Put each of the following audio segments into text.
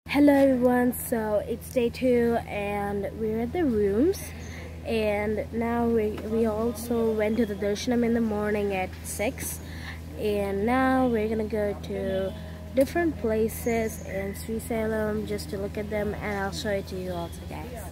Hello everyone, so it's day two and we're at the rooms and now we, we also went to the darshanam in the morning at 6 and now we're gonna go to different places in Sri Salem just to look at them and I'll show it to you also guys.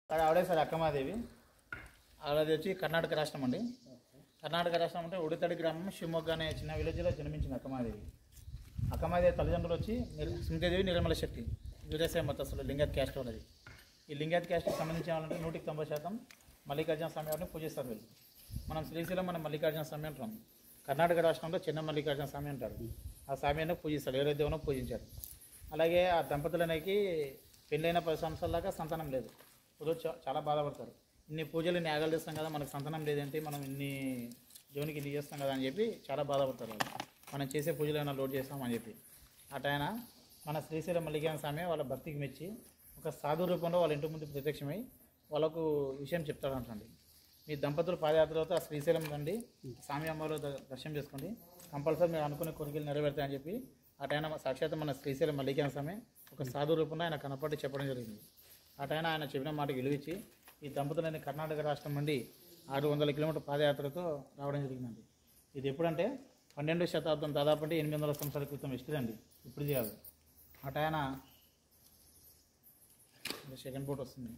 అది ఆవిడే sir Akkamadevi ఆవిడది వచ్చి కర్ణాటక రాష్ట్రం అండి కర్ణాటక రాష్ట్రం అంటే ఉడితడి గ్రామం షివమొగ్గ అనే చిన్న విలేజ్లో జన్మించింది అక్కమాదేవి అక్కమాదేవి తల్లిదండ్రులు వచ్చి నిర్ సునీతాదేవి నిర్మల శెట్టి వీరశైవ మతస్థులు లింగత్ క్యాస్ట్ వాళ్ళది ఈ లింగత్ క్యాస్ట్కి సంబంధించిన వాళ్ళంటే నూటికి తొంభై శాతం మల్లికార్జున స్వామి వారిని పూజిస్తారు వీళ్ళు మనం శ్రీశైలం మనం మల్లికార్జున స్వామి అంటాం కర్ణాటక రాష్ట్రంలో చిన్న మల్లికార్జున స్వామి అంటారు ఆ స్వామి అయినా పూజిస్తారు ఎవరైతే దేవునో పూజించారు అలాగే ఆ దంపతులనేకి పెళ్ళైన పది సంవత్సరాల దాకా సంతానం లేదు ఇప్పుడు చా- చాలా బాధపడతారు ఇన్ని పూజలు ఇన్ని యాగాలు చేస్తాం కదా మనకు సంతానం లేదంటే మనం ఇన్ని దేవునికి ఇన్ని చేస్తాం కదా అని చెప్పి చాలా బాధపడతారు వాళ్ళు మనం చేసే పూజలు ఏమైనా లోడ్ చేస్తామని చెప్పి అటైన మన శ్రీశైలం మల్లికార్జున స్వామి వాళ్ళ భక్తికి మెచ్చి ఒక సాధు రూపంలో వాళ్ళ ఇంటి ముందు ప్రత్యక్షమై వాళ్ళకు విషయం చెప్తాడంటండి మీ దంపతులు పాదయాత్రతో ఆ శ్రీశైలం రండి స్వామి అమ్మవారు ద- దర్శనం చేసుకోండి కంపల్సరీ మీరు అనుకునే కోరికలు నెరవేరుతాయని చెప్పి అటైన సాక్షాత్ మన శ్రీశైలం మల్లికార్జున స్వామి ఒక సాధు రూపంలో ఆయన కనపడి చెప్పడం జరిగింది అటైన ఆయన చెప్పిన మాటకు విలువించి ఈ దంపతులని కర్ణాటక రాష్ట్రం నుండి ఆరు వందల కిలోమీటర్ పాదయాత్రతో రావడం జరిగిందండి ఇది ఎప్పుడంటే పన్నెండు శతాబ్దం దాదాపు అంటే ఎనిమిది వందల సంవత్సరాల క్రితం హిస్టరీ అండి ఇప్పుడు కాదు అటాయన సెకండ్ బోట్ వస్తుంది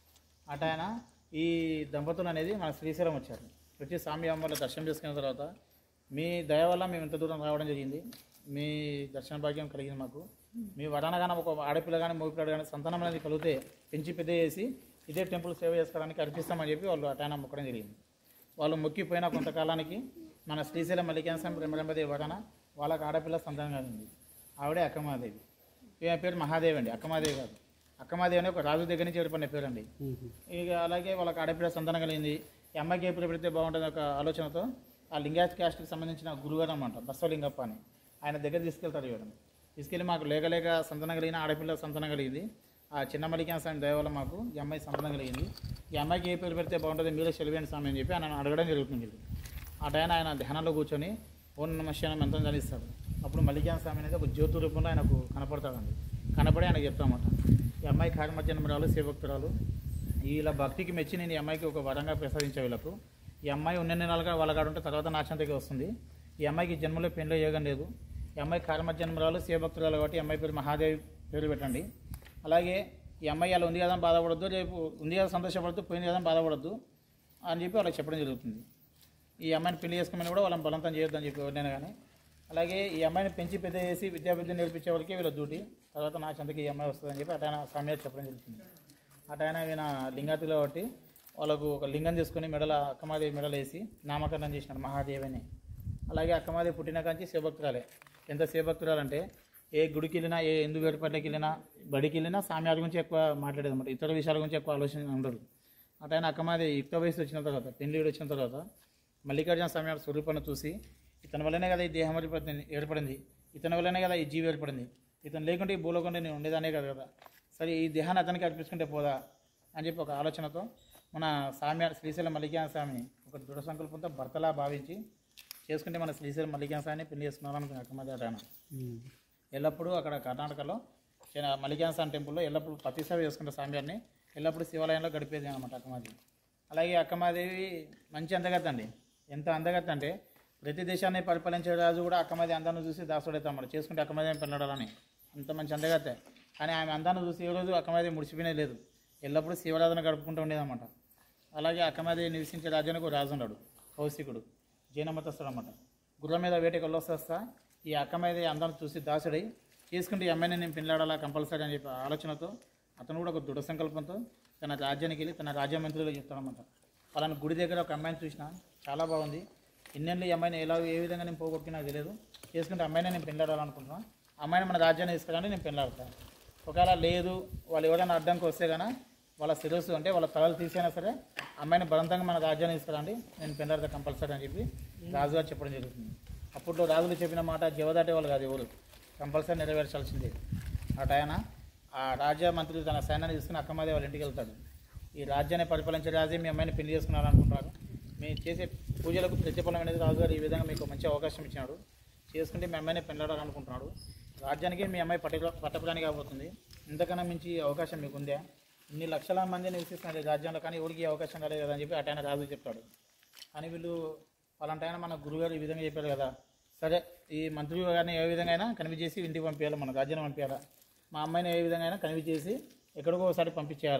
అటు ఆయన ఈ దంపతులు అనేది మన శ్రీశైలం వచ్చారు వచ్చి స్వామి అమ్మవారి దర్శనం చేసుకున్న తర్వాత మీ దయ వల్ల మేము ఇంత దూరం రావడం జరిగింది మీ దర్శన భాగ్యం కలిగింది మాకు మీ వరాన కానీ ఒక ఆడపిల్ల కానీ మగపిల్ల కానీ సంతానం అనేది కలిగితే పెంచి పెద్ద చేసి ఇదే టెంపుల్ సేవ చేసుకోవడానికి అర్పిస్తామని చెప్పి వాళ్ళు అటాయన మొక్కడం జరిగింది వాళ్ళు మొక్కిపోయిన కొంతకాలానికి మన శ్రీశైలం మల్లికార్జున స్వామి బ్రహ్మదేవి వరాన వాళ్ళకి ఆడపిల్ల సంతానం కలిగింది ఆవిడే అక్కమాదేవి ఈమె పేరు మహాదేవి అండి అక్కమాదేవి కాదు అక్కమాదేవి అనే ఒక రాజు దగ్గర నుంచి ఏర్పడిన పేరు అండి ఇక అలాగే వాళ్ళకి ఆడపిల్ల సంతానం కలిగింది ఈ అమ్మాయికి ఎప్పుడు పెడితే బాగుంటుంది ఒక ఆలోచనతో ఆ లింగాయత్ క్యాస్ట్కి సంబంధించిన గురుగారు అనమాట బస్వలింగప్ప అని ఆయన దగ్గర తీసుకెళ్తారు ఇవ్వడం తీసుకెళ్ళి మాకు లేక లేక సంతానం కలిగిన ఆడపిల్ల సంతానం కలిగింది ఆ చిన్న మల్లికాన స్వామి దయ వల్ల మాకు ఈ అమ్మాయి సంతానం కలిగింది ఈ అమ్మాయికి ఏ పేరు పెడితే బాగుంటుంది మీరే సెలవేయండి స్వామి అని చెప్పి ఆయన అడగడం జరుగుతుంది ఆ టైం ఆయన ధ్యానంలో కూర్చొని ఓం నమ శివాయ మంత్రం చదివిస్తాడు అప్పుడు మల్లికాన స్వామి అనేది ఒక జ్యోతి రూపంలో ఆయనకు కనపడతాడండి కనపడి ఆయనకు చెప్తామట ఈ అమ్మాయి కార్మజన్మరాలు శివభక్తురాలు వీళ్ళ భక్తికి మెచ్చి నేను ఈ అమ్మాయికి ఒక వరంగా ప్రసాదించే వీళ్ళకు ఈ అమ్మాయి ఉన్న నెలలుగా వాళ్ళ కాడ ఉంటే తర్వాత నా చెంతకి వస్తుంది ఈ అమ్మాయికి జన్మలో పెళ్ళి యోగం లేదు ఈ అమ్మాయి కార్మజన్మరాలు శివభక్తురాలు కాబట్టి ఈ అమ్మాయి పేరు మహాదేవి పేరు పెట్టండి అలాగే ఈ అమ్మాయి అలా ఉంది కదా అని బాధపడద్దు రేపు ఉంది కదా సంతోషపడద్దు పోయింది కదా అని బాధపడద్దు అని చెప్పి వాళ్ళకి చెప్పడం జరుగుతుంది ఈ అమ్మాయిని పెళ్లి చేసుకోమని కూడా వాళ్ళని బలవంతం చేయొద్దని చెప్పి ఎవరినైనా కానీ అలాగే ఈ అమ్మాయిని పెంచి పెద్ద చేసి విద్యా విద్య నేర్పించే వాళ్ళకి వీళ్ళ డ్యూటీ తర్వాత నా చెంతకి ఈ అమ్మాయి వస్తుందని చెప్పి అటైన సమయాలు చెప్పడం జరుగుతుంది అటైన ఈయన లింగాతులు కాబట్టి వాళ్ళకు ఒక లింగం తీసుకొని మెడల అక్కమాదేవి మెడలు వేసి నామకరణం చేసినాడు మహాదేవి అని అలాగే అక్కమాదేవి పుట్టిన కాంచి శివభక్తురాలే ఎంత శివభక్తురాలంటే ఏ గుడికి వెళ్ళినా ఏ హిందూ వేడుపట్లకి వెళ్ళినా బడికి వెళ్ళినా సామ్యాల గురించి ఎక్కువ మాట్లాడేది అనమాట ఇతర విషయాల గురించి ఎక్కువ ఆలోచన ఉండదు అటైన అక్కమాదేవి యుక్త వయసు వచ్చిన తర్వాత పెళ్లి వచ్చిన తర్వాత మల్లికార్జున స్వామి వారి స్వరూపాన్ని చూసి ఇతని వల్లనే కదా ఈ దేహం ఏర్పడింది ఏర్పడింది ఇతని వల్లనే కదా ఈ జీవి ఏర్పడింది ఇతను లేకుంటే ఈ భూలోకంలో నేను ఉండేదానే కాదు కదా సరే ఈ దేహాన్ని అతనికి అర్పించుకుంటే పోదా అని చెప్పి ఒక ఆలోచనతో మన స్వామి శ్రీశైలం మల్లికార్జున స్వామిని ఒక దృఢ సంకల్పంతో భర్తలా భావించి చేసుకుంటే మన శ్రీశైలం మల్లికార్జున స్వామిని పెళ్లి చేసుకున్నారనుకున్నాను అక్కమాదేవి ఆయన ఎల్లప్పుడూ అక్కడ కర్ణాటకలో చిన్న మల్లికార్జున స్వామి టెంపుల్లో ఎల్లప్పుడూ ప్రతి సేవ చేసుకుంటే స్వామివారిని ఎల్లప్పుడూ శివాలయంలో గడిపేది అనమాట అక్కమాదేవి అలాగే అక్కమాదేవి మంచి అందగత్త అండి ఎంత అందగత్త అంటే ప్రతి దేశాన్ని పరిపాలించే రాజు కూడా అక్కమాదేవి అందాన్ని చూసి దాసుడైతాం మరి చేసుకుంటే అక్కమాదేవి పెళ్ళడాలని అంత మంచి అందగత్తే కానీ ఆమె అందాన్ని చూసి ఏ రోజు అక్కమాదేవి ముడిచిపోయినే లేదు ఎల్లప్పుడూ శివరాధన గడుపుకుంటూ ఉండేదన్నమాట అలాగే అక్కమాదేవి నివసించే రాజ్యానికి ఒక రాజు ఉన్నాడు కౌశికుడు జైనమతస్థుడు అనమాట గుర్రం మీద వేటకి వెళ్ళొస్తా ఈ అక్కమాదేవి అందాన్ని చూసి దాసుడై చేసుకుంటే ఈ అమ్మాయిని నేను పెళ్ళాడాలా కంపల్సరీ అని చెప్పి ఆలోచనతో అతను కూడా ఒక దృఢ సంకల్పంతో తన రాజ్యానికి వెళ్ళి తన రాజ్య మంత్రులు చెప్తాడనమాట వాళ్ళని గుడి దగ్గర ఒక అమ్మాయిని చూసిన చాలా బాగుంది ఇన్నేళ్ళు ఈ అమ్మాయిని ఎలా ఏ విధంగా నేను పోగొట్టుకున్నా నాకు తెలియదు చేసుకుంటే అమ్మాయిని నేను పెళ్ళాడాలనుకుంటున్నాను అమ్మాయిని మన రాజ్యాన్ని తీసుకురండి నేను పెళ్ళాడతాను ఒకవేళ లేదు వాళ్ళు ఎవరైనా అడ్డంకి వస్తే కనుక వాళ్ళ శిరస్సు అంటే వాళ్ళ తలలు తీసైనా సరే అమ్మాయిని బలవంతంగా మన రాజ్యాన్ని తీసుకురండి నేను పెళ్ళాడతా కంపల్సరీ అని చెప్పి రాజుగారు చెప్పడం జరుగుతుంది అప్పట్లో రాజులు చెప్పిన మాట జవదాటే వాళ్ళు కాదు ఎవరు కంపల్సరీ నెరవేర్చాల్సిందే అటు ఆయన ఆ రాజ్య మంత్రులు తన సైన్యాన్ని తీసుకుని అక్కమాదే వాళ్ళ ఇంటికి వెళ్తాడు ఈ రాజ్యాన్ని పరిపాలించే రాజే మీ అమ్మాయిని పెళ్లి చేసుకున్నారనుకుంటారు మేము చేసే పూజలకు ప్రతిఫలం అనేది రాజుగారు ఈ విధంగా మీకు మంచి అవకాశం ఇచ్చినాడు చేసుకుంటే మీ అమ్మాయిని పెళ్ళాడాలనుకుంటున్నాడు రాజ్యానికి మీ అమ్మాయి పట్ట పట్టపురాని కాబోతుంది ఇంతకన్నా మించి అవకాశం మీకు ఉందా ఇన్ని లక్షల మంది నివసిస్తున్నారు ఈ రాజ్యంలో కానీ ఎవరికి ఈ అవకాశం రాలేదు కదా అని చెప్పి అటైన రాజు చెప్తాడు అని వీళ్ళు వాళ్ళంటైనా మన గురుగారు ఈ విధంగా చెప్పారు కదా సరే ఈ మంత్రి గారిని ఏ విధంగా అయినా కనివి చేసి ఇంటికి పంపించాలి మన రాజ్యాన్ని పంపించాలా మా అమ్మాయిని ఏ విధంగా అయినా కనివి చేసి ఎక్కడికో ఒకసారి పంపించేయాలా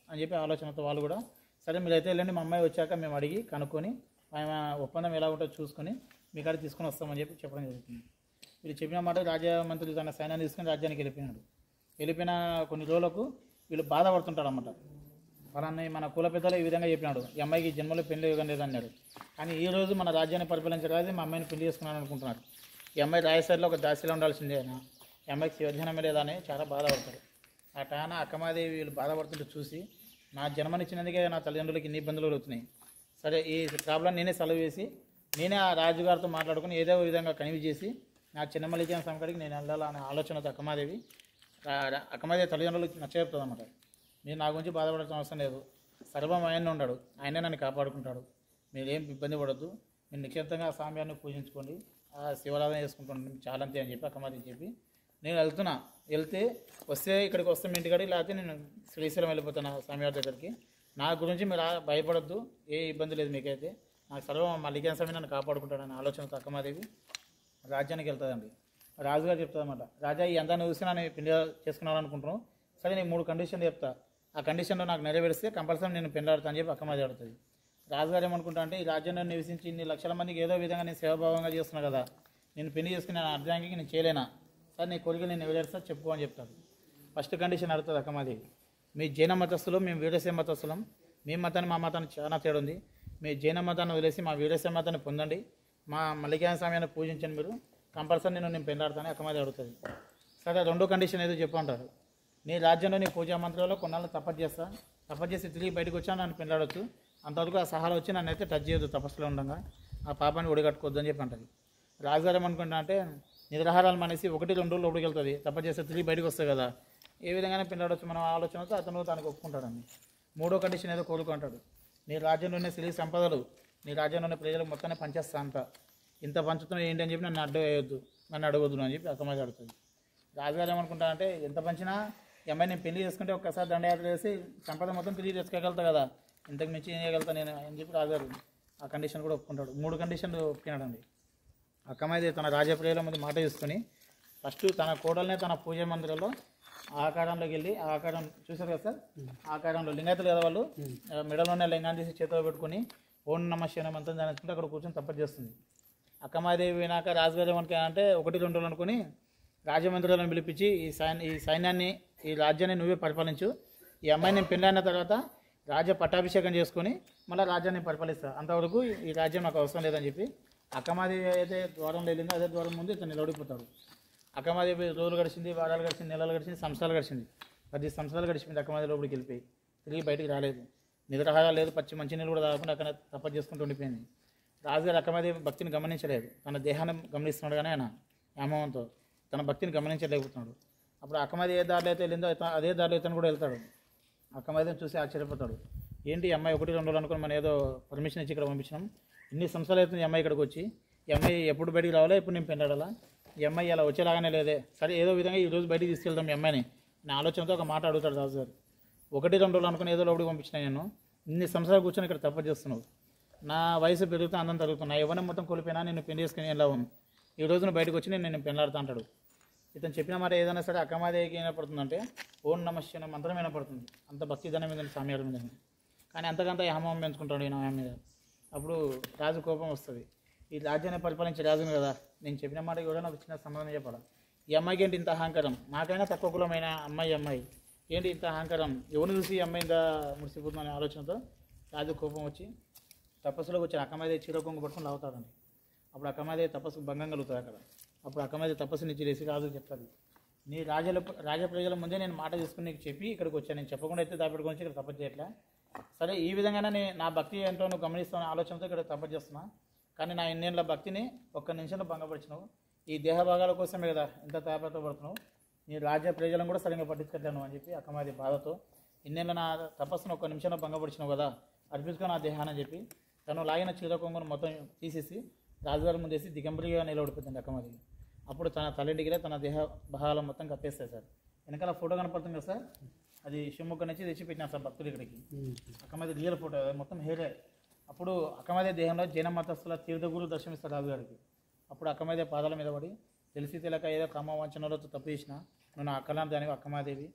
అని చెప్పి ఆలోచనతో వాళ్ళు కూడా సరే మీరైతే వెళ్ళండి మా అమ్మాయి వచ్చాక మేము అడిగి కనుక్కొని ఆమె ఒప్పందం ఎలా ఉంటుందో చూసుకొని మీ కాడ తీసుకొని వస్తామని చెప్పి చెప్పడం జరుగుతుంది వీళ్ళు చెప్పిన మాట రాజ్య మంత్రి తన సైన్యాన్ని తీసుకొని రాజ్యానికి వెళ్ళిపోయినాడు వెళ్ళిపోయిన కొన్ని రోజులకు వీళ్ళు బాధపడుతుంటారు అన్నమాట ఫలాన్ని మన కుల పెద్దలు ఈ విధంగా చెప్పినాడు ఈ అమ్మాయికి జన్మలో పెళ్లి యోగం లేదన్నాడు కానీ ఈ రోజు మన రాజ్యాన్ని పరిపాలించడానికి మా అమ్మాయిని పెళ్లి చేసుకున్నాను అనుకుంటున్నారు ఈ అమ్మాయి రాజస్థాన్లో ఒక దాసిలో ఉండాల్సిందే అయినా ఈ అమ్మాయికి శివధ్యానమే లేదా అని చాలా బాధపడతారు ఆ టైన అక్కమాదేవి వీళ్ళు బాధపడుతుంటే చూసి నా జన్మనిచ్చినందుకే నా తల్లిదండ్రులకి ఇన్ని ఇబ్బందులు కలుగుతున్నాయి సరే ఈ ప్రాబ్లం నేనే సెలవు వేసి నేనే ఆ రాజుగారితో మాట్లాడుకుని ఏదో విధంగా కనివి చేసి నా చిన్నమల్లికైన సంకడికి నేను వెళ్ళాలనే ఆలోచనతో అక్కమాదేవి రా- రా- అక్కమాదేవి తల్లిదండ్రులకి నచ్చచెప్తుంది అన్నమాట మీరు నా గురించి బాధపడాల్సిన అవసరం లేదు సర్వం ఆయన ఉన్నాడు ఆయనే నన్ను కాపాడుకుంటాడు మీరు ఏం ఇబ్బంది పడద్దు మీరు నిశ్చితంగా ఆ స్వామివారిని పూజించుకోండి ఆ శివరాధన చేసుకుంటాను మీకు చాలా అంతే అని చెప్పి అక్కమాదేవి చెప్పి నేను వెళ్తున్నా వెళ్తే వస్తే ఇక్కడికి వస్తే మీ ఇంటికాడికి లేకపోతే నేను శ్రీశైలం వెళ్ళిపోతాను ఆ స్వామివారి దగ్గరికి నా గురించి మీరు ఆ- భయపడొద్దు ఏ ఇబ్బంది లేదు మీకైతే నాకు సర్వం మల్లికాన్ స్వామి నన్ను కాపాడుకుంటాడని ఆలోచనతో అక్కమాదేవి రాజ్యానికి వెళ్తుందండి రాజుగారు చెప్తుంది అనమాట రాజా ఈ అందాన్ని చూసి నేను పెళ్లి చేసుకున్నాను సరే నేను మూడు కండిషన్లు చెప్తా ఆ కండిషన్లో నాకు నెరవేరిస్తే కంపల్సరీ నేను పెళ్ళాడుతా అని చెప్పి అక్కమాది అడుగుతుంది రాజుగారు ఏమనుకుంటా అంటే ఈ రాజ్యంలో నివసించి ఇన్ని లక్షల మందికి ఏదో విధంగా నేను సేవాభావంగా చేస్తున్నా కదా నేను పెళ్లి చేసుకుని నేను అర్ధానికి నేను చేయలేనా సార్ నీ కోరిక నేను నెరవేరుస్తా చెప్పు అని చెప్తాడు ఫస్ట్ కండిషన్ అడుగుతుంది అక్కమాదేవి మీ జైన మతస్థులు మేము వీరసేన మతస్థులం మీ మతాన్ని మా మతాన్ని చాలా తేడా ఉంది మీ జైన మతాన్ని వదిలేసి మా వీరసేన మతాన్ని పొందండి మా మల్లికాయ స్వామిని పూజించండి మీరు కంపల్సరీ నేను నేను పెళ్ళాడతాను అక్కమాది అడుగుతుంది సరే రెండో కండిషన్ ఏదో చెప్పు అంటారు నీ రాజ్యంలో నీ పూజా మంత్రాల్లో కొన్నాళ్ళు తపస్సు చేస్తా తపస్సు చేసి తిరిగి బయటకు వచ్చా నన్ను పెళ్ళాడొచ్చు అంతవరకు ఆ సహారా వచ్చి నన్ను అయితే టచ్ చేయొద్దు తపస్సులో ఉండగా ఆ పాపాన్ని ఒడిగట్టుకోవద్దు అని చెప్పి అంటది రాజుగారు ఏమనుకుంటా అంటే నిద్రాహారాలు మానేసి ఒకటి రెండు రోజులు లోపలికి వెళ్తుంది తపస్సు చేస్తే తిరిగి బయటకు వస్తుంది కదా ఏ విధంగానే పెళ్ళాడొచ్చు మనం ఆలోచనతో అతను తనకు ఒప్పుకుంటాడండి మూడో కండిషన్ ఏదో కోరుకుంటాడు నీ రాజ్యంలోనే సిరి సంపదలు నీ రాజ్యంలోనే ప్రజలకు మొత్తాన్ని పంచేస్తా అంత ఇంత పంచుతున్నా ఏంటి అని చెప్పి నన్ను అడ్డు వేయొద్దు నన్ను అడగొద్దు అని చెప్పి అక్కమాది అడుగుతుంది రాజుగారు ఏమనుకుంటా అంటే ఎంత పంచినా ఈ అమ్మాయి నేను పెళ్లి చేసుకుంటే ఒక్కసారి దండయాత్ర చేసి సంపద మొత్తం తిరిగి తెచ్చుకోగలుగుతా కదా ఇంతకు మించి ఏం చేయగలుగుతా నేను అని చెప్పి రాజుగారు ఆ కండిషన్ కూడా ఒప్పుకుంటాడు మూడు కండిషన్లు ఒప్పుకున్నాడండి అక్కమైతే తన రాజప్రియుల ముందు మాట తీసుకుని ఫస్ట్ తన కోడల్నే తన పూజ మందిరంలో ఆకారంలోకి వెళ్ళి ఆ ఆకారం చూసారు కదా సార్ ఆకారంలో లింగాయతులు కదా వాళ్ళు ఆ మెడలోనే లింగాన్ని తీసి చేతిలో పెట్టుకుని ఓం నమ శివన మంత్రం దానించుకుంటే అక్కడ కూర్చొని తప్పదు చేస్తుంది అక్కమాదేవి వినాక రాజుగారు ఏమనుకు అంటే ఒకటి రెండు రోజులు అనుకుని రాజమందిరాలను పిలిపించి ఈ సైన్ ఈ సైన్యాన్ని ఈ రాజ్యాన్ని నువ్వే పరిపాలించు ఈ అమ్మాయిని నేను పెళ్ళైన తర్వాత రాజ్య పట్టాభిషేకం చేసుకొని మళ్ళీ రాజ్యాన్ని పరిపాలిస్తా అంతవరకు ఈ రాజ్యం నాకు అవసరం లేదని చెప్పి అక్కమాదేవి అయితే ద్వారంలో వెళ్ళిందో అదే ద్వారం ముందు ఇతను నిలబడిపోతాడు అక్కమాదేవి రోజులు గడిచింది వారాలు గడిచింది నెలలు గడిచింది సంవత్సరాలు గడిచింది పది సంవత్సరాలు గడిచింది అక్కమాదేవి లోపలికి వెళ్ళిపోయి తిరిగి బయటికి రాలేదు నిద్రాహారాలు లేదు పచ్చి మంచినీళ్ళు కూడా తాగకుండా అక్కడ తపస్సు చేసుకుంటూ ఉండిపోయింది రాజుగారు అక్కమాదేవి భక్తిని గమనించలేదు తన దేహాన్ని గమనిస్తున్నాడు కానీ ఆయన హేమంతో తన భక్తిని గమనించలేకపోతున్నాడు అప్పుడు అక్కమాది ఏ దారిలో అయితే వెళ్ళిందో ఇత- అదే దారిలో ఇతను కూడా వెళ్తాడు అక్కమాదిని చూసి ఆశ్చర్యపోతాడు ఏంటి ఈ అమ్మాయి ఒకటి రెండు రోజులు అనుకుని మనం ఏదో పర్మిషన్ ఇచ్చి ఇక్కడ పంపించినాం ఇన్ని సంవత్సరాలు అవుతుంది ఈ అమ్మాయి ఇక్కడికి వచ్చి ఈ అమ్మాయి ఎప్పుడు బయటికి రావాలా ఎప్పుడు నేను పెళ్ళాడాలా ఈ అమ్మాయి అలా వచ్చేలాగానే లేదే సరే ఏదో విధంగా ఈ రోజు బయటికి తీసుకెళ్తాం ఈ అమ్మాయిని నా ఆలోచనతో ఒక మాట అడుగుతాడు రాజు గారు ఒకటి రెండు రోజులు అనుకుని ఏదో లోపలికి పంపించిన నేను ఇన్ని సంవత్సరాలు కూర్చొని ఇక్కడ తప్ప చేస్తున్నావు నా వయసు పెరుగుతూ అందం తరుగుతున్నా ఎవరిని మొత్తం కోల్పోయినా నేను పెళ్లి చేసుకుని ఎలా ఉంది ఈ రోజున బయటకు వచ్చి నేను నేను పెళ్ళాడుతా అంటాడు ఇతను చెప్పిన మాట ఏదైనా సరే అక్కమాదేవికి వినపడుతుందంటే ఓం నమ శివ మంత్రం వినపడుతుంది అంత భక్తి ధనం మీద స్వామివారి మీద కానీ అంతకంత హేమం పెంచుకుంటాడు ఈయన ఆమె మీద అప్పుడు రాజు కోపం వస్తుంది ఈ రాజ్యాన్ని పరిపాలించే రాజును కదా నేను చెప్పిన మాట కూడా నాకు చిన్న సమాధానం చెప్పాలి ఈ అమ్మాయికి ఏంటి ఇంత అహంకారం నాకైనా తక్కువ కులమైన అమ్మాయి అమ్మాయి ఏంటి ఇంత అహంకారం ఎవరిని చూసి ఈ అమ్మాయి ఇంత మురిసిపోతుందనే ఆలోచనతో రాజు కోపం వచ్చి తపస్సులోకి వచ్చిన అక్కమాదేవి చీర కొంగు పట్టుకుని లాగుతాడండి అప్పుడు అక్కమాదేవి తపస్సు భంగం కలుగుతుంది అక్కడ అప్పుడు అక్కమాదేవి తపస్సు నుంచి లేచి రాజు చెప్తాడు నీ రాజల రాజ ప్రజల ముందే నేను మాట తీసుకుని నీకు చెప్పి ఇక్కడికి వచ్చాను నేను చెప్పకుండా అయితే దాపెట్టుకొని వచ్చి ఇక్కడ తపస్సు చేయట్లా సరే ఈ విధంగానే నేను నా భక్తి ఏంటో నువ్వు గమనిస్తున్న ఆలోచనతో ఇక్కడ తపస్సు చేస్తున్నా కానీ నా ఇన్నేళ్ళ భక్తిని ఒక్క నిమిషంలో భంగపరిచినావు ఈ దేహ భాగాల కోసమే కదా ఇంత తాపత పడుతున్నావు నీ రాజ్య ప్రజలను కూడా సరిగ్గా పట్టించుకోలేను అని చెప్పి అక్కమాది బాధతో ఇన్నేళ్ళ నా తపస్సును ఒక్క నిమిషంలో భంగపరిచినావు కదా అర్పించుకో నా దేహాన్ని చెప్పి తను లాగిన చీర కొంగును మొత్తం తీసేసి రాజుగారి ముందేసి దిగంబరిగా నిలబడిపోతుంది అక్కమాది అప్పుడు తన తల్లింటికి తన దేహ భాగాలు మొత్తం కప్పేస్తాయి సార్ వెనకాల ఫోటో కనపడుతుంది కదా సార్ అది షిమ్ముక్క నుంచి తెచ్చి పెట్టినారు సార్ భక్తులు ఇక్కడికి అక్కమాది రియల్ ఫోటో అది మొత్తం హేరే అప్పుడు అక్కమాదే దేహంలో జైన మతస్థుల తీర్థగురు దర్శనమిస్తారు రాజుగారికి అప్పుడు అక్కమాదే పాదాల మీద పడి తెలిసి తెలియక ఏదో క్రమ వంచనలో తప్పు చేసిన నువ్వు నా అక్కలాంటి దానివి అక్కమాదేవి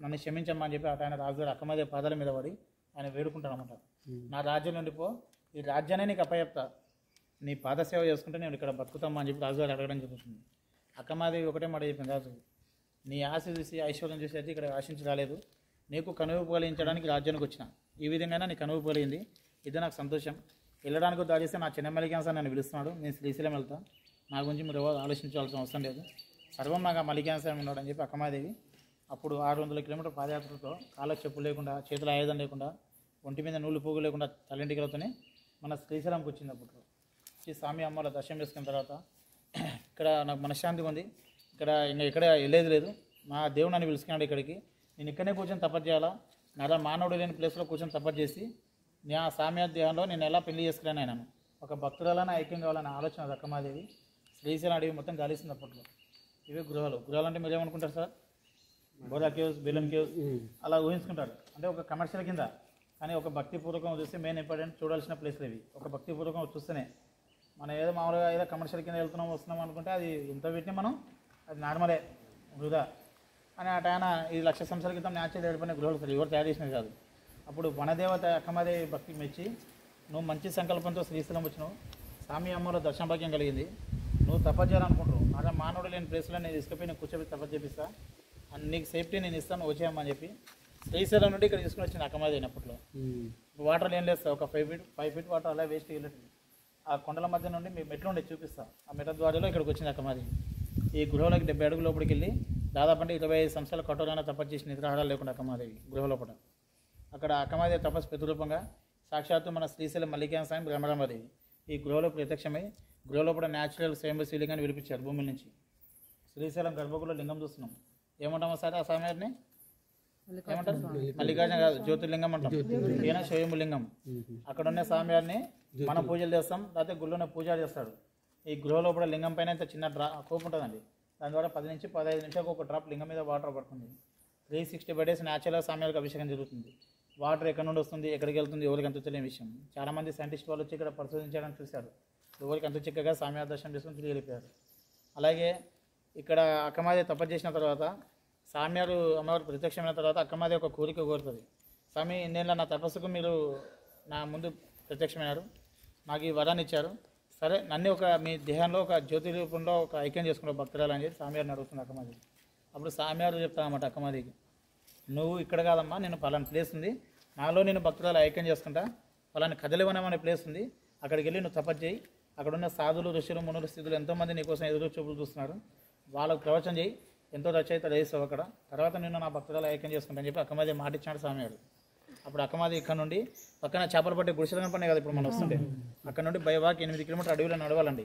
నన్ను క్షమించమ్మా అని చెప్పి అటు ఆయన రాజుగారు అక్కమదే పాదాల మీద పడి ఆయన వేడుకుంటాను అనమాట నా రాజ్యం నుండి పో ఈ రాజ్యాన్ని నీకు అప్పచెప్తా నీ పాదసేవ చేసుకుంటే నేను ఇక్కడ బతుకుతామా అని చెప్పి రాజుగారు అడగడం జరుగుతుంది అక్కమాదేవి ఒకటే మాట చెప్పింది రాజు నీ ఆశ చూసి ఐశ్వర్యం చూసి అయితే ఇక్కడ ఆశించి రాలేదు నీకు కనువిపు కలిగించడానికి రాజ్యానికి వచ్చిన ఈ విధంగా నీ కనువిపు కలిగింది ఇది నాకు సంతోషం వెళ్ళడానికి దారి చేస్తే నా చిన్న మలికాన్సర్ నన్ను పిలుస్తున్నాడు నేను శ్రీశైలం వెళ్తా నా గురించి మీరు ఎవరు ఆలోచించాల్సిన అవసరం లేదు సర్వం నాకు మలికాన్సర్ ఉన్నాడు అని చెప్పి అక్కమాదేవి అప్పుడు ఆరు వందల కిలోమీటర్ పాదయాత్రతో కాళ్ళకు చెప్పులు లేకుండా చేతుల ఆయుధం లేకుండా ఒంటి మీద నూలు పోగు లేకుండా తల్లింటికలతోనే మన శ్రీశైలంకి వచ్చింది అప్పుడు వచ్చి స్వామి అమ్మల దర్శనం చేసుకున్న తర్వాత ఇక్కడ నాకు మనశ్శాంతిగా ఉంది ఇక్కడ ఇంకా ఎక్కడ వెళ్ళేది లేదు మా దేవుడు నన్ను పిలుచుకున్నాడు ఇక్కడికి నేను ఇక్కడనే కూర్చొని తపస్సు చేయాలా నాలా మానవుడు లేని ప్లేస్లో కూర్చొని తపస్సు చేసి నా సామ్య దేహంలో నేను ఎలా పెళ్లి చేసుకున్నాను ఆయనను ఒక భక్తురాలని ఐక్యం కావాలనే ఆలోచన దక్కమాదేవి శ్రీశైలం అడవి మొత్తం గాలిస్తుంది అప్పట్లో ఇవే గృహాలు గృహాలు అంటే మీరు ఏమనుకుంటారు sir Borra caves Belum caves అలా ఊహించుకుంటారు అంటే ఒక కమర్షియల్ కింద కానీ ఒక భక్తిపూర్వకం చూస్తే మెయిన్ ఇంపార్టెంట్ చూడాల్సిన ప్లేస్లు ఇవి ఒక భక్తిపూర్వకం చూస్తేనే మనం ఏదో మామూలుగా ఏదో కమర్షియల్ కింద వెళ్తున్నాం వస్తున్నాం అనుకుంటే అది ఎంత పెట్టినా మనం అది నార్మలే వృధా అని అటు ఆయన ఇది లక్ష సంవత్సరాల క్రితం న్యాచురల్ ఏడిపోయిన గృహాలు సార్ ఎవరు తయారు చేసినవి కాదు అప్పుడు వనదేవత అక్కమాదేవి భక్తికి మెచ్చి నువ్వు మంచి సంకల్పంతో శ్రీశైలం వచ్చినావు స్వామి అమ్మలో దర్శన భాగ్యం కలిగింది నువ్వు తపస్సు చేయాలనుకుంటున్నావు అలా మానవుడు లేని ప్లేస్లో నేను తీసుకుపోయి నేను కూర్చోబెట్టి తపస్సు చేపిస్తా అండ్ నీకు సేఫ్టీ నేను ఇస్తాను వచ్చేయమ్మని చెప్పి శ్రీశైలం నుండి ఇక్కడ తీసుకుని వచ్చింది అక్కమాదేవి అప్పట్లో వాటర్ ఏం లేదు సార్ ఒక five feet five feet water అలా వేస్ట్ వెళ్ళట్లేదు ఆ కొండల మధ్య నుండి మీ మెట్లు ఉండే చూపిస్తా ఆ మెట్ల ద్వారాలో ఇక్కడికి వచ్చింది అక్కమాది ఈ గృహలోకి డెబ్బై అడుగు లోపలికి వెళ్ళి దాదాపు అంటే ఇరవై ఐదు సంవత్సరాల కఠోరమైన తపస్సు చేసి నిద్రాహారాలు లేకుండా అక్కమాదేవి గృహ లోపల అక్కడ అక్కమాదేవి తపస్సు ప్రతిరూపంగా సాక్షాత్తు మన శ్రీశైలం మల్లికాన స్వామి బ్రహ్మరామదేవి ఈ గృహలో ప్రత్యక్షమై గృహలోపల న్యాచురల్ స్వయంభూ శివలింగాన్ని విడిపించారు భూమి నుంచి శ్రీశైలం గర్భగుడిలో లింగం చూస్తున్నాం ఏమంటామో సార్ ఆ స్వామిని ఏమంటారు మల్లికార్జున కాదు జ్యోతిర్లింగం అంటాం ఈయన స్వయంభూ లింగం అక్కడ ఉన్న స్వామివారిని మనం పూజలు చేస్తాం లేకపోతే గుళ్ళోనే పూజ చేస్తాడు ఈ గృహ లోపల లింగం పైన ఇంత చిన్న డ్రా కోపు ఉంటుందండి దాని ద్వారా పది నుంచి పదహైదు నిమిషాలకు ఒక డ్రాప్ లింగం మీద వాటర్ పడుతుంది త్రీ సిక్స్టీ ఫైవ్ డేస్ న్యాచురల్గా స్వామివారికి అభిషేకం జరుగుతుంది వాటర్ ఎక్కడి నుండి వస్తుంది ఎక్కడికి వెళ్తుంది ఎవరికి అంత తెలియని విషయం చాలామంది సైంటిస్ట్ వాళ్ళు వచ్చి ఇక్కడ పరిశోధించడానికి చూశారు ఎవరికి అంత చిక్కగా స్వామివారి దర్శనం చేసుకుని తిరిగి వెళ్ళిపోయారు అలాగే ఇక్కడ అక్కమాది తపస్సు చేసిన తర్వాత స్వామివారు అమ్మవారు ప్రత్యక్షమైన తర్వాత అక్కమాది ఒక కోరిక కోరుతుంది స్వామి ఇన్నేళ్ళ నా తపస్సుకు మీరు నా ముందు ప్రత్యక్షమైనారు నాకు ఈ వరాన్ని ఇచ్చారు సరే నన్ను ఒక మీ దేహంలో ఒక జ్యోతి రూపంలో ఒక ఐక్యం చేసుకున్న భక్తురాలు అని చెప్పి స్వామివారిని అడుగుతుంది అక్కమాది అప్పుడు స్వామివారు చెప్తానమాట అక్కమాదికి నువ్వు ఇక్కడ కాదమ్మా నేను పలానా ప్లేస్ ఉంది నాలో నేను భక్తురాలు ఐక్యం చేసుకుంటా పలానా కదలివనం అనే ప్లేస్ ఉంది అక్కడికి వెళ్ళి నువ్వు తపస్సు చేయి అక్కడ ఉన్న సాధులు ఋషులు మునులు స్థితులు ఎంతోమంది నీకోసం ఎదురు చూపులు చూస్తున్నారు వాళ్ళకు ప్రవచనం చేయి ఎంతో రచయిత చేస్తావు అక్కడ తర్వాత నేను నా భక్తురాలు ఐక్యం చేసుకుంటా అని చెప్పి అక్కమాది మాట ఇచ్చాడు స్వామివారు అప్పుడు అక్కమాది ఇక్కడ నుండి పక్కన చేపలు పట్టే గుడిసెలు కనపడినాయి కదా ఇప్పుడు మనం వస్తుంటే అక్కడ నుండి బైవాక్ ఎనిమిది కిలోమీటర్ అడవిలో నడవాలండి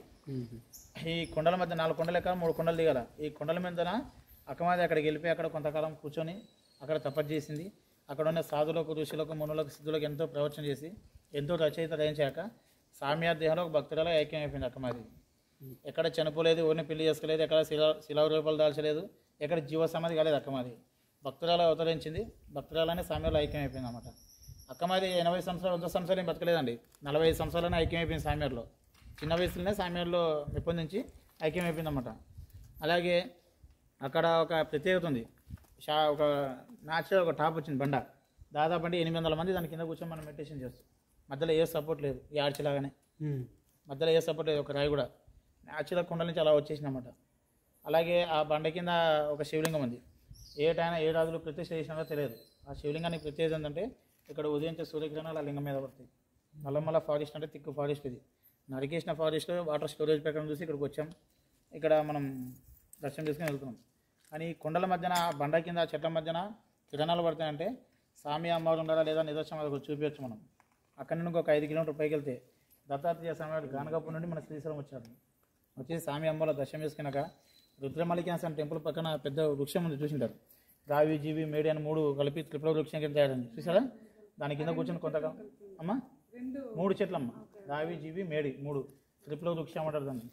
ఈ కొండల మధ్య నాలుగు కొండలు ఎక్కాలి మూడు కొండలు దిగాల ఈ కొండల మీదన అక్కమాది అక్కడికి వెళ్ళిపోయి అక్కడ కొంతకాలం కూర్చొని అక్కడ తపస్సు చేసింది అక్కడ ఉన్న సాధులకు ఋషులకు మునులకు సిద్ధులకు ఎంతో ప్రవచనం చేసి ఎంతో రచయిత రచించాక సామ్యార్ దేహంలో ఒక భక్తురాలు ఐక్యం అయిపోయింది అక్కమాది ఎక్కడ చనిపోలేదు ఎవరిని పెళ్లి చేసుకోలేదు ఎక్కడ శిలా శిలా రూపాలు దాల్చలేదు ఎక్కడ జీవ సమాధి కాలేదు అక్కమాది భక్తురాలు అవతరించింది భక్తురాలనే సామ్యాలో ఐక్యం అయిపోయింది అనమాట అక్కమాది ఎనభై సంవత్సరాలు వంద సంవత్సరాలు ఏం బతకలేదండి నలభై ఐదు సంవత్సరాలనే ఐక్యం అయిపోయింది సామ్యార్లో చిన్న వయసులోనే సామ్యార్లో పెంపొందించి ఐక్యం అయిపోయింది అనమాట అలాగే అక్కడ ఒక ప్రత్యేకత ఉంది షా ఒక న్యాచురల్ ఒక టాప్ వచ్చింది బండ దాదాపు అంటే ఎనిమిది వందల మంది దాని కింద కూర్చొని మనం మెడిటేషన్ చేస్తాం మధ్యలో ఏ సపోర్ట్ లేదు ఈ ఆర్చిలాగానే మధ్యలో ఏ సపోర్ట్ లేదు ఒక రాయి కూడా న్యాచురల్ కొండల నుంచి అలా వచ్చేసింది అనమాట అలాగే ఆ బండ కింద ఒక శివలింగం ఉంది ఏ టైం ఏ రాజులు ప్రతిష్ట చేసినారో తెలియదు ఆ శివలింగానికి ప్రత్యేకత ఏంటంటే ఇక్కడ ఉదయించే సూర్యకిరణాలు ఆ లింగం మీద పడతాయి నల్లమల్ల ఫారెస్ట్ అంటే తిక్కు ఫారెస్ట్ ఇది నరికేసిన ఫారెస్ట్ వాటర్ స్టోరేజ్ ప్రకారం చూసి ఇక్కడికి వచ్చాం ఇక్కడ మనం దర్శనం చేసుకుని వెళ్తున్నాం కానీ ఈ కొండల మధ్యన ఆ బండ కింద ఆ చెట్ల మధ్యన కిరణాలు పడతాయంటే స్వామి అమ్మవారు ఉండాలా లేదా నిదర్శనం అది చూపించచ్చు మనం అక్కడ నుండి ఒక ఐదు కిలోమీటర్ పైకి వెళ్తే దత్తాత్రేయ స్వామి వారు గానగప్పు నుండి మన శ్రీశైలం వచ్చారు వచ్చి స్వామి అమ్మవారి దర్శనం చేసుకున్నాక రుద్రమల్లికాసం టెంపుల్ పక్కన పెద్ద వృక్షం ఉంది చూసింటారు రావి జీవి మేడి అని మూడు కలిపి త్రిపుల వృక్షం కింద తయారైంది చూసారా దాని కింద కూర్చొని కొంతకాలం అమ్మా మూడు చెట్లు అమ్మ రావి జీవి మేడి మూడు త్రిపుల వృక్షం అంటారు దాన్ని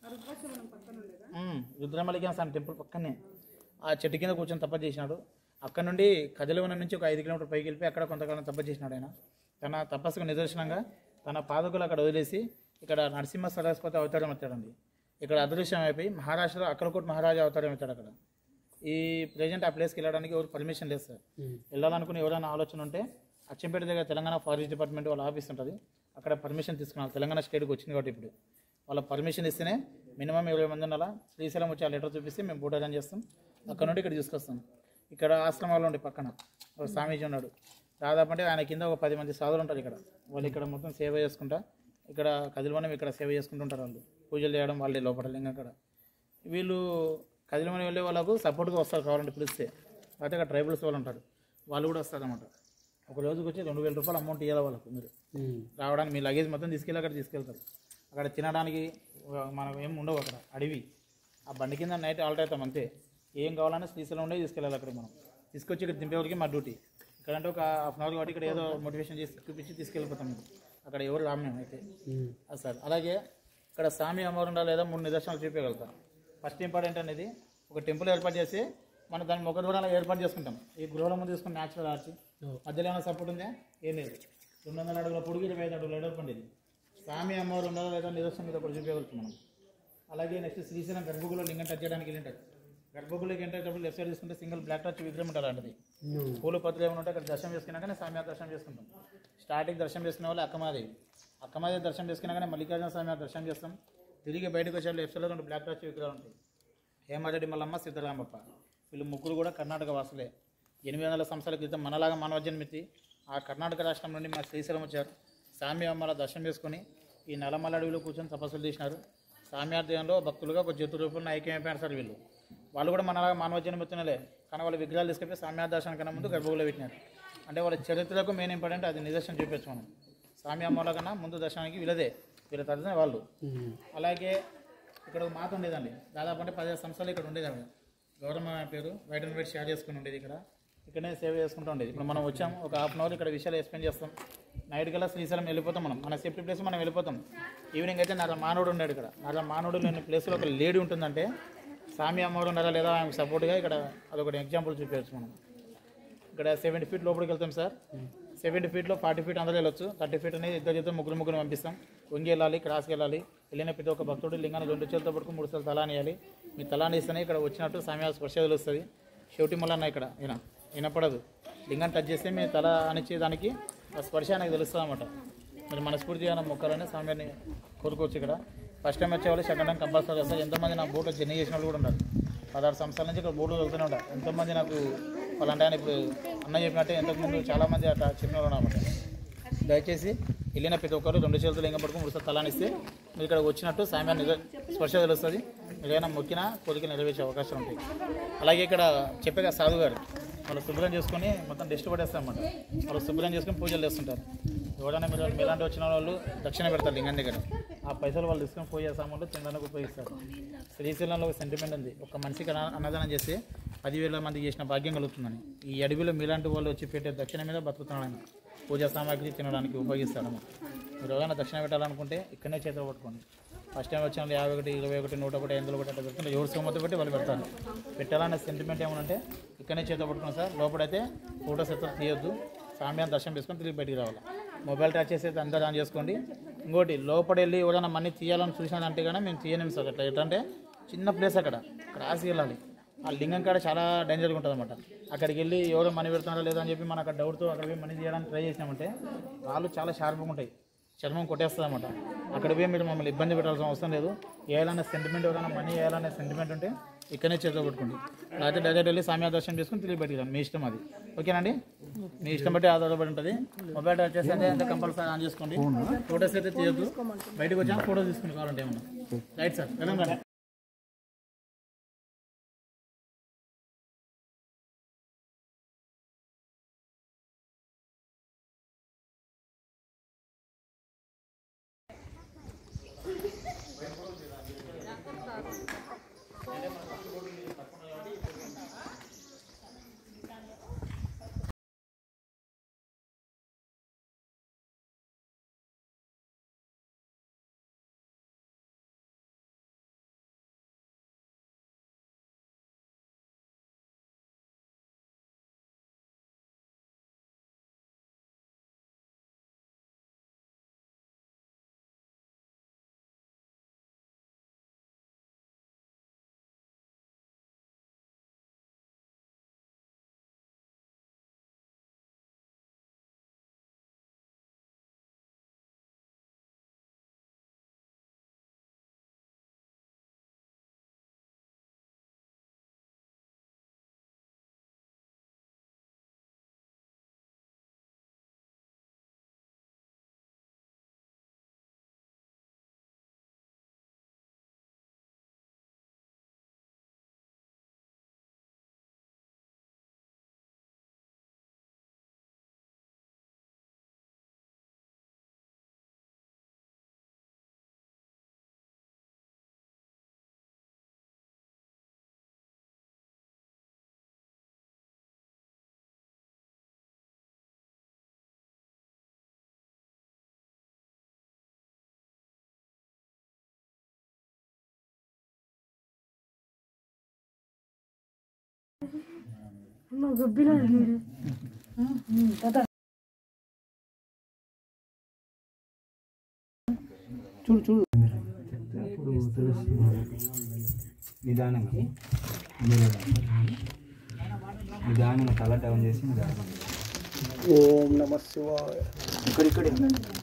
ఉమ్, రుద్రమల్లికాసం టెంపుల్ పక్కనే ఆ చెట్టు కింద కూర్చొని తపస్సు చేసినాడు అక్కడ నుండి కదిలివన నుంచి ఒక ఐదు కిలోమీటర్ పైకి వెళ్ళిపోయి అక్కడ కొంతకాలం తపస్సు చేసినాడు ఆయన తన తపస్సుకు నిదర్శనంగా తన పాదకులు అక్కడ వదిలేసి ఇక్కడ నరసింహ సరస్వతి అవతారం ఎత్తాడండి ఇక్కడ అదృశ్యం అయిపోయి మహారాష్ట్రలో అక్కలకోట్ మహారాజా అవతారం ఎత్తాడు అక్కడ ఈ ప్రజెంట్ ఆ ప్లేస్కి వెళ్ళడానికి ఎవరు పర్మిషన్ లేదు సార్ వెళ్ళాలనుకుని ఎవరైనా ఆలోచన ఉంటే అచ్చంపేట దగ్గర తెలంగాణ ఫారెస్ట్ డిపార్ట్మెంట్ వాళ్ళ ఆఫీస్ ఉంటుంది అక్కడ పర్మిషన్ తీసుకున్నాను తెలంగాణ స్టేట్కి వచ్చింది కాబట్టి ఇప్పుడు వాళ్ళ పర్మిషన్ ఇస్తేనే మినిమం ఇరవై మంది ఉండాలా శ్రీశైలం వచ్చి ఆ లెటర్ చూపిస్తే మేము బోట్ అరేంజ్ చేస్తాం అక్కడ నుండి ఇక్కడ తీసుకొస్తాం ఇక్కడ ఆశ్రమాలు ఉండే పక్కన ఒక స్వామీజీ ఉన్నాడు దాదాపు అంటే ఆయన కింద ఒక పది మంది సాధువులు ఉంటారు ఇక్కడ వాళ్ళు ఇక్కడ మొత్తం సేవ చేసుకుంటా ఇక్కడ కదిలివనం ఇక్కడ సేవ చేసుకుంటుంటారు వాళ్ళు పూజలు చేయడం వాళ్ళే లోపల లింగం అక్కడ వీళ్ళు కదిలిమని వెళ్ళే వాళ్ళకు సపోర్ట్గా వస్తారు కావాలంటే పిలిస్తే అయితే అక్కడ ట్రైబల్స్ వాళ్ళు ఉంటారు వాళ్ళు కూడా వస్తారు అనమాట ఒక రోజుకి వచ్చి రెండు వేల రూపాయలు అమౌంట్ ఇవ్వాలి వాళ్ళకు మీరు రావడానికి మీ లగేజ్ మొత్తం తీసుకెళ్ళి అక్కడ తీసుకెళ్తారు అక్కడ తినడానికి ఒక- మనం ఏం ఉండవు అక్కడ అడవి ఆ బండి కింద నైట్ ఆల్ట్ అవుతాం అంతే ఏం కావాలన్నా శ్రీశైలం ఉండే తీసుకెళ్ళాలి అక్కడ మనం తీసుకొచ్చి ఇక్కడ దింపేవరకు మా డ్యూటీ ఇక్కడ అంటే ఒక హాఫ్ అన్ అవర్ కాబట్టి ఇక్కడ ఏదో మోటివేషన్ చేసి చూపించి తీసుకెళ్ళిపోతాం మేము అక్కడ ఎవరు రాము మేము అయితే అది సార్ అలాగే ఇక్కడ స్వామి అమ్మవారు లేదా మూడు నిదర్శనాలు చూపించగలుగుతాం ఫస్ట్ ఇంపార్టెంట్ అనేది ఒక టెంపుల్ ఏర్పాటు చేసి మనం దాన్ని ముఖ దూరాలు ఏర్పాటు చేసుకుంటాం ఈ గృహల ముందు తీసుకుని న్యాచురల్ ఆర్చి మధ్యలో ఏమైనా సపోర్ట్ ఉందా ఏం లేదు రెండు వందల అడుగుల పొడుగు ఇరవై ఐదు అడుగుల ఎడల్పు ఇది స్వామి అమ్మవారు ఉండాలా లేదా నిదర్శనం మీద ఒకటి చూపించగలుగుతాం మనం అలాగే నెక్స్ట్ శ్రీశైలం గర్భగుడిలో లింగం టచ్ చేయడానికి వెళ్ళింటారు గర్భగుడికి ఎంటేటప్పుడు లెఫ్ట్ సైడ్ తీసుకుంటే సింగిల్ బ్లాక్ టచ్ విగ్రహం ఉంటుంది అలాంటిది పూలు పత్రులు ఏమైనా ఉంటే అక్కడ దర్శనం చేసుకున్నాకనే స్వామి వారి దర్శనం చేసుకుంటాం స్టార్టింగ్ దర్శనం చేసుకునే వాళ్ళు అక్కమాదేవి అక్కమాదేవి దర్శనం చేసుకున్నాకనే మల్లికార్జున స్వామి వారి దర్శనం చేస్తాం తిరిగి బయటకు వచ్చే లెఫ్ట్ సైడ్లో రెండు బ్లాక్ టచ్ విగ్రహాలు ఉంటాయి హేమారెడ్డి మల్లమ్మ సిద్ధరామప్ప వీళ్ళు ముగ్గురు కూడా కర్ణాటక వాసులే ఎనిమిది వందల సంవత్సరాల క్రితం మనలాగా మానవ జన్మితి ఆ కర్ణాటక రాష్ట్రం నుండి మా శ్రీశైలం వచ్చారు స్వామి అమ్మల దర్శనం చేసుకుని ఈ నల్లమల్ల అడవిలో కూర్చొని తపస్సులు చేసినారు స్వామి ఆధ్వర్యంలో భక్తులుగా ఒక జ్యోతి రూపంలో ఐక్యమైపోయారు సార్ వీళ్ళు వాళ్ళు కూడా మనలాగా మానవ జన్మితున్నలే కానీ వాళ్ళ విగ్రహాలు తీసుకెళ్ళి స్వామి దర్శనం కన్నా ముందు గర్భగులో పెట్టినారు అంటే వాళ్ళ చరిత్రకు మెయిన్ ఇంపార్టెంట్ అది నిదర్శనం చూపించు మనం స్వామి అమ్మల కన్నా ముందు దర్శనానికి వీళ్ళదే వీళ్ళ తరఫున వాళ్ళు అలాగే ఇక్కడ ఒక మాత ఉండేదండి దాదాపు అంటే పదిహేను సంవత్సరాలు ఇక్కడ ఉండేది ఆవిడ గౌరమ్మ పేరు వైట్ అండ్ వైట్ షేర్ చేసుకుని ఉండేది ఇక్కడ ఇక్కడనే సేవ చేసుకుంటూ ఉండేది ఇప్పుడు మనం వచ్చాం ఒక హాఫ్ అన్ అవర్ ఇక్కడ విషయాలు ఎక్స్ప్లెయిన్ చేస్తాం నైట్ కల్లా శ్రీశైలం వెళ్ళిపోతాం మనం మన సేఫ్టీ ప్లేస్ మనం వెళ్ళిపోతాం ఈవినింగ్ అయితే నర మానవుడు ఉన్నాడు ఇక్కడ నర మానవుడు లేని ప్లేస్లో ఒక లేడీ ఉంటుందంటే స్వామి అమ్మవారు ఉన్నారా లేదా ఆమెకు సపోర్ట్గా ఇక్కడ అదొకటి ఎగ్జాంపుల్ చూపించచ్చు మనం ఇక్కడ సెవెంటీ ఫీట్ లోపలికి వెళ్తాం సార్ సెవెంటీ ఫీట్లో ఫార్టీ ఫీట్ అందరూ వెళ్ళొచ్చు థర్టీ ఫీట్ అనేది ఇద్దరు చేతులు ముగ్గురు ముగ్గురు పంపిస్తాం వంగి వెళ్ళాలి క్రాస్కి వెళ్ళాలి వెళ్ళిన ప్రతి ఒక్క భక్తుడు లింగాన్ని రెండు చేతులతో పట్టుకుని మూడు సార్లు తలాని వేయాలి మీ తలాని ఇస్తేనే ఇక్కడ వచ్చినట్టు సమయ స్పర్శ తెలుస్తుంది షెవటి మళ్ళీ ఇక్కడ ఈయన వినపడదు లింగాన్ని టచ్ చేస్తే మీ తల అనిచ్చే దానికి ఆ స్పర్శ నాకు తెలుస్తుంది అనమాట మీరు మనస్ఫూర్తిగా ఏమైనా మొక్కాలని స్వామిని కోరుకోవచ్చు ఇక్కడ ఫస్ట్ టైం వచ్చే వాళ్ళు సెకండ్ టైం కంపల్సరీ వస్తారు ఎంతోమంది నా బోట్లో జర్నీ చేసిన వాళ్ళు కూడా ఉన్నారు పదహారు సంవత్సరాల నుంచి ఇక్కడ బోర్డు వెళ్తూనే ఉంటారు ఎంతోమంది నాకు వాళ్ళంటే ఆయన ఇప్పుడు అన్న చెప్పినట్టే ఎంతకుముందు చాలామంది అట్లా చెప్పిన వాళ్ళు అనమాట దయచేసి వెళ్ళిన ప్రతి ఒక్కరు రెండు చేతులు లింగం పట్టుకుని మూడు తలానిస్తే మీరు ఇక్కడ వచ్చినట్టు సాయంత్రం నిజ స్పర్శ తెలుస్తుంది మీరు ఏదైనా మొక్కినా కోరిక నెరవేర్చే అవకాశం ఉంటుంది అలాగే ఇక్కడ చెప్పే సాధు గారు వాళ్ళు శుభ్రం చేసుకొని మొత్తం డస్ట్ పడేస్తారన్నమాట వాళ్ళు శుభ్రం చేసుకొని పూజలు చేస్తుంటారు ఎవరైనా మీరు మీలాంటి వచ్చిన వాళ్ళు దక్షిణ పెడతారు లింగం దగ్గర ఆ పైసలు వాళ్ళు తీసుకొని పూజ సామాన్లు తినడానికి ఉపయోగిస్తారు శ్రీశైలంలో ఒక సెంటిమెంట్ ఉంది ఒక మనిషికి అన్న- అన్నదానం చేస్తే పదివేల మంది చేసిన భాగ్యం కలుగుతుందని ఈ అడవిలో మీలాంటి వాళ్ళు వచ్చి పెట్టే దక్షిణ మీద బతుకుతున్నాడు ఆయన పూజా సామాగ్రి తినడానికి ఉపయోగిస్తాడు మీరు ఎవరైనా దక్షిణ పెట్టాలనుకుంటే ఇక్కడనే చేతిలో పట్టుకోండి ఫస్ట్ టైం వచ్చిన వాళ్ళు యాభై ఒకటి ఇరవై ఒకటి నూట ఒకటి ఐదు ఒకటి అట్లా పెడుతుంటే ఎవరు సోమత పెట్టి వాళ్ళు పెడతారు పెట్టాలనే సెంటిమెంట్ ఏమనంటే ఇక్కడనే చేతిలో పట్టుకున్నాం సార్ లోపలైతే ఫోటోస్ ఎత్తు తీయొద్దు సామ్యాన్ని దర్శనం చేసుకొని తిరిగి బయటికి రావాలి మొబైల్ ట్రాక్ చేసి అయితే అందరూ ఆన్ చేసుకోండి ఇంకోటి లోపల వెళ్ళి ఎవరైనా మనీ తీయాలని చూసినాడంటే కానీ మేము తీయలేము సార్ అట్లా ఎట్లంటే చిన్న ప్లేస్ అక్కడ క్రాస్ వెళ్ళాలి ఆ లింగం కాడ చాలా డేంజర్గా ఉంటుంది అనమాట అక్కడికి వెళ్ళి ఎవరో మనీ పెడుతున్నారో లేదో అని చెప్పి మనం అక్కడ డౌట్తో అక్కడ పోయి మనీ తీయడానికి ట్రై చేసినామంటే వాళ్ళు చాలా షార్ప్గా ఉంటాయి చర్మం కొట్టేస్తుంది అనమాట అక్కడ పోయి మీరు మమ్మల్ని ఇబ్బంది పెట్టాల్సిన అవసరం లేదు వేయాలనే సెంటిమెంట్ ఎవరైనా మనీ వేయాలనే సెంటిమెంట్ ఉంటే ఇక్కడనే చేతిలో పెట్టుకోండి లేకపోతే డైరెక్ట్ వెళ్ళి సామ్యా దర్శనం చేసుకుని తిరిగి పెట్టిరాను మీ ఇష్టం అది ఓకేనండి మీ ఇష్టం బట్టి ఆధారపడి ఉంటుంది మొబైల్ టచ్ చేస్తే అంటే కంపల్సరీ ఆన్ చేసుకోండి ఫోటోస్ అయితే తీయద్దు బయటకు వచ్చాక ఫోటోస్ తీసుకుని కావాలంటే ఏమన్నా రైట్ సార్ వెళ్ళండి గొబ్బిలో చూడు చూడు అప్పుడు తెలుస్తుంది నిదానంగా నిదానంగా నిదానంగా తల డౌన్ చేసి నిదానంగా ఓం నమ శివాయ ఇక్కడ ఇక్కడ